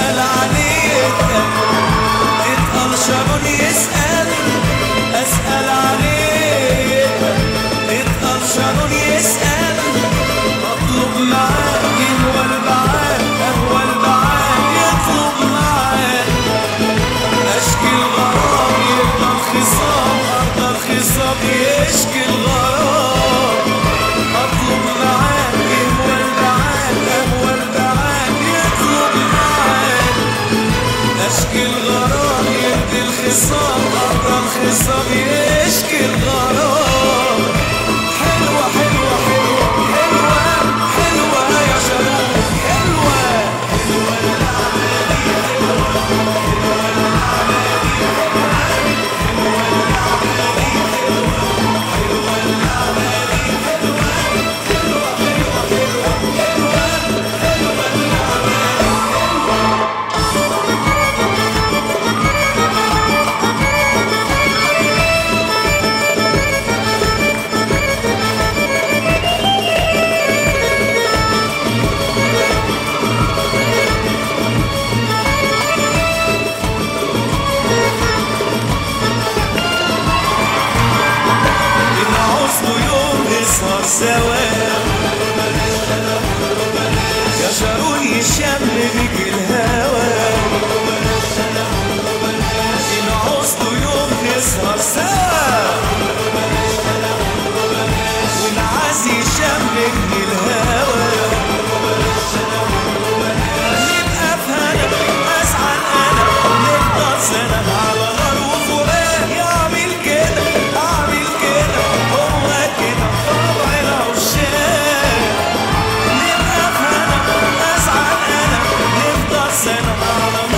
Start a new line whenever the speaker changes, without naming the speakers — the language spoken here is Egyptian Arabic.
اسأل عليك اتقل شارون يسأل اسأل عليك اتقل شارون يسأل اطلب معاك قهوة البعاد قهوة البعاد يطلب معاك اشكي الغرام يرضى الخصام ارضى الخصام يشكي الغرام اطلب معاك قهوة البعاد قهوة البعاد يطلب معاك اشكي الغرام يرضي الخصام ارضى الخصام يشكي الغرام حلوة حلوة حلوة حلوة حلوة يا شباب حلوة نعوز يوم نسهر سوا يا شارون يشم بك الهوى نعوز يوم نسهر سوا ونعاز يشم بك الهوى نبقى في هنا ازعل انا نفضل سنة على غار وفراق يعمل كده اعمل كده هو كده طبع العشاق نبقى في هنا ازعل انا نفضل سنة على